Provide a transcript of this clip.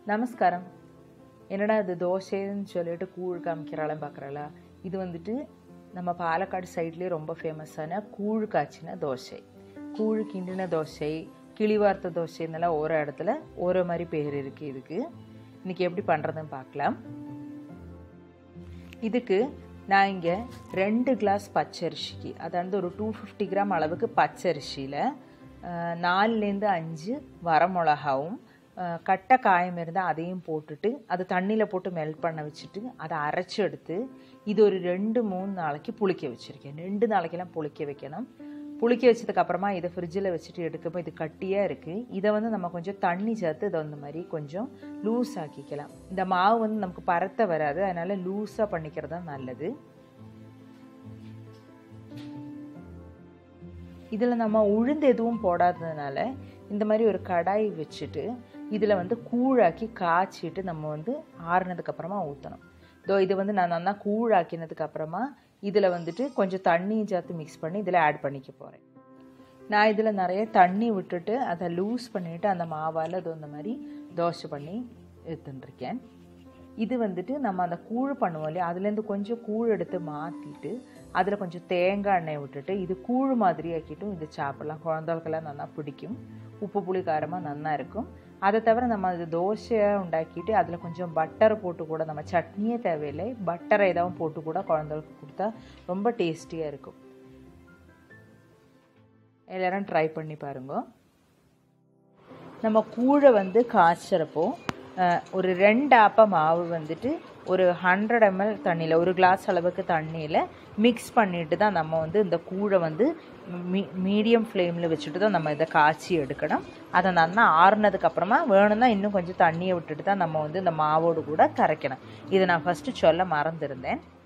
நமஸ்காரம் என்னடா இது தோசைன்னு சொல்லிட்டு கூழ் காமிக்கிறாளாம் பார்க்குறாளா இது வந்துட்டு நம்ம பாலக்காடு சைட்லேயே ரொம்ப ஃபேமஸான கூழ் காய்ச்சின தோசை கூழ் கிண்டின தோசை கிளிவார்த்த தோசைன்னெல்லாம் ஒரு இடத்துல ஒரு மாதிரி பேர் இருக்குது இதுக்கு இன்றைக்கி எப்படி பண்ணுறதுன்னு பார்க்கலாம் இதுக்கு நான் இங்கே ரெண்டு கிளாஸ் பச்சரிசிக்கு அதாவது ஒரு டூ ஃபிஃப்டி கிராம் அளவுக்கு பச்சரிசியில் நாலுலேருந்து அஞ்சு வரமிளகாவும் அஹ், கட்டை காயம் இருந்தால் அதையும் போட்டுட்டு அது தண்ணியில் போட்டு மெல்ட் பண்ண வச்சுட்டு அதை அரைச்சி எடுத்து இது ஒரு ரெண்டு மூணு நாளைக்கு புளிக்க வச்சுருக்கேன் ரெண்டு நாளைக்கெல்லாம் புளிக்க வைக்கணும் புளிக்க வச்சதுக்கு அப்புறமா இதை ஃப்ரிட்ஜில் வச்சுட்டு எடுக்கப்போ இது கட்டியாக இருக்குது இதை வந்து நம்ம கொஞ்சம் தண்ணி சேர்த்து இதை அந்த மாதிரி கொஞ்சம் லூஸ் ஆக்கிக்கலாம் இந்த மாவு வந்து நமக்கு பரத்த வராது அதனால் லூஸாக பண்ணிக்கிறது தான் நல்லது இதில் நம்ம உளுந்து எதுவும் போடாததுனால இந்த மாதிரி ஒரு கடாய் வச்சுட்டு இதில் வந்து கூழாக்கி காய்ச்சிட்டு நம்ம வந்து ஆறுனதுக்கு அப்புறமா ஊற்றணும் இதோ இது வந்து நான் நல்லா கூழாக்கினதுக்கு அப்புறமா இதில் வந்துட்டு கொஞ்சம் தண்ணியும் சேர்த்து மிக்ஸ் பண்ணி இதில் ஆட் பண்ணிக்க போகிறேன் நான் இதில் நிறைய தண்ணி விட்டுட்டு அதை லூஸ் பண்ணிவிட்டு அந்த மாவால் அது இந்த மாதிரி தோசை பண்ணி எடுத்துட்டுருக்கேன் இது வந்துட்டு நம்ம அந்த கூழ் பண்ணுவோம் இல்லையா அதுலேருந்து கொஞ்சம் கூழ் எடுத்து மாற்றிட்டு அதில் கொஞ்சம் தேங்காய் எண்ணெய் விட்டுட்டு இது கூழ் மாதிரி ஆக்கிட்டும் இது சாப்பிடலாம் குழந்தைகளுக்கெல்லாம் நல்லா பிடிக்கும் உப்பு புளி காரமாக நல்லா இருக்கும் அதை தவிர நம்ம அது தோசையாக உண்டாக்கிட்டு அதில் கொஞ்சம் பட்டர் போட்டு கூட நம்ம சட்னியே தேவையில்லை பட்டரை ஏதாவது போட்டு கூட குழந்தைகளுக்கு கொடுத்தா ரொம்ப டேஸ்டியாக இருக்கும் எல்லாரும் ட்ரை பண்ணி பாருங்க நம்ம கூழை வந்து காய்ச்சறப்போ அஹ், ஒரு ரெண்டு ஆப்ப மாவு வந்துட்டு ஒரு ஹண்ட்ரட் எம்எல் தண்ணியில் ஒரு கிளாஸ் அளவுக்கு தண்ணியில் மிக்ஸ் பண்ணிட்டு தான் நம்ம வந்து இந்த கூழை வந்து மீ மீடியம் ஃப்ளேமில் வச்சுட்டு தான் நம்ம இதை காய்ச்சி எடுக்கணும் அதை நல்லா ஆறுனதுக்கு அப்புறமா வேணும்னா இன்னும் கொஞ்சம் தண்ணியை விட்டுட்டு தான் நம்ம வந்து இந்த மாவோடு கூட கரைக்கணும் இதை நான் ஃபஸ்ட்டு சொல்ல மறந்துருந்தேன்